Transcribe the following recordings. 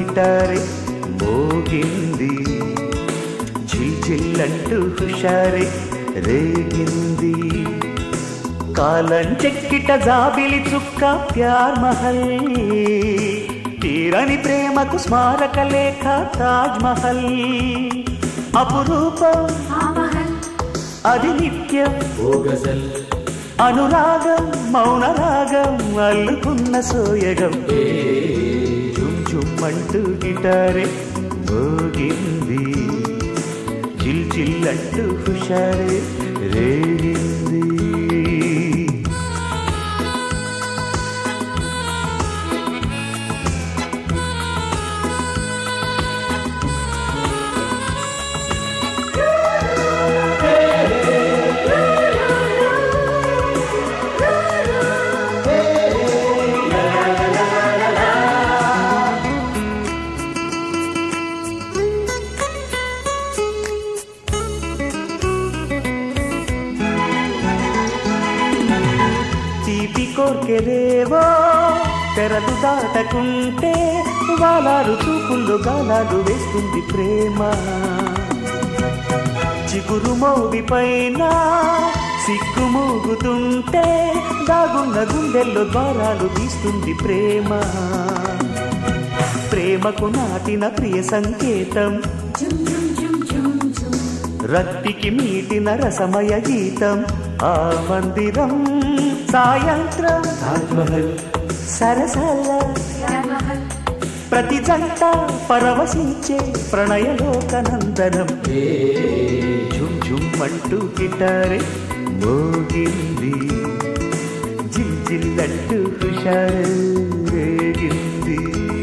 గిటారే మోగింది చిల్చిల్లంటూ హుషారే రేగింది కాలం చెక్కిట జాబిలి చుక్క ప్యార్ మహల్ తీరని ప్రేమకు స్మారక లేఖ తాజ్ మహల్ అపురూపం అది నిత్యం ఓ గజల్ అనురాగం మౌన రాగం అల్లుకున్న సోయగం జుమ్ జుమ్ అంటూ గిటారే మోగింది చిల్ చిల్ అంటూ హుషారే రేగింది తీపి కోర్కెరేవో తెరలు దాటకుంటే వాలారు చూపుల్లో గాలాలు వేస్తుంది ప్రేమ చిగురు మోవి పైన సిగ్గు మోగుతుంటే దాగున్న గుండెల్లో ద్వారాలు తీస్తుంది ప్రేమ ప్రేమకు నాటిన ప్రియ సంకేతం రక్తికి మీటిన రసమయ గీతం ఆ మందిరం సాయంత్రం తాజ్ మహల్ సరసల ప్రతి జంట పరవశించే ప్రణయలోకనందనం ఝుమ్ ఝుమ్ అంటూ గిటారే మోగింది జిల్ జిల్ అంటూ హుషారు రేగింది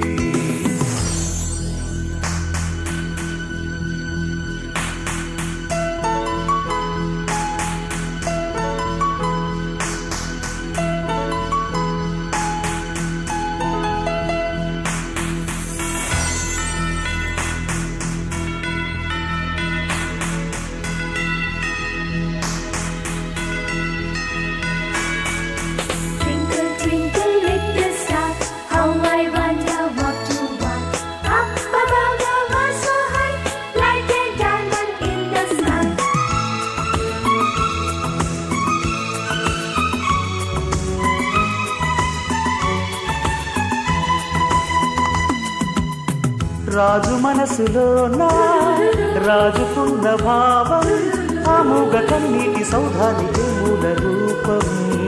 Twinkle, twinkle, little star, how I wonder what you are. Up above the world so high, like a diamond in the sky. రాజు మనసులోన రాజుకున్న భావం ఆముగ కన్నీటి సౌధానికి మూల రూపం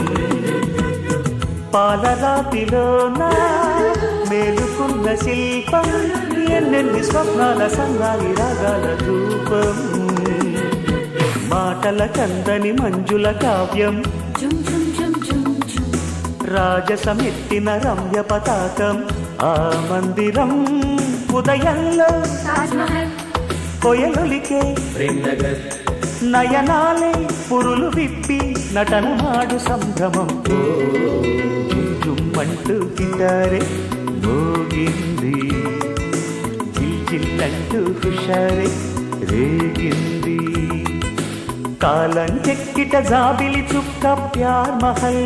పాలరాతిలోన మేలుకున్న శిల్పం ఎన్నెన్ని స్వప్నాల సంగాలి రాగాల రూపం మాటల కందని మంజుల కావ్యం Jum, jum, jum, jum, jum. రాజసమెత్తిన Ramya పతాకం ఆ మందిరం ఉదయంలో Taj Mahal, కొయలొలికే ప్రేమ్ నగర్ నయనాలే పురులు విప్పి నటనమాడు సంభ్రమం జుమ్ జుమ్ అంటూ గిటారే మోగింది జిల్ జిల్లంటూ హుషారే రేగింది కాలం చెక్కిట జాబిలి చుక్క ప్యార్ మహల్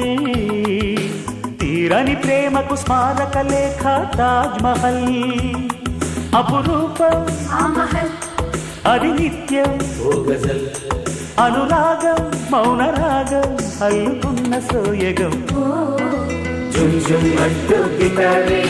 తీరని ప్రేమకు స్మారక లేఖ తాజ్ మహల్ అపురూపం Ah Mahal, అది నిత్యం ఓ గజల్ అనురాగం మౌన రాగం అల్లుకున్న సోయగం oh. జుమ్ జుమ్ అంటూ గిటారే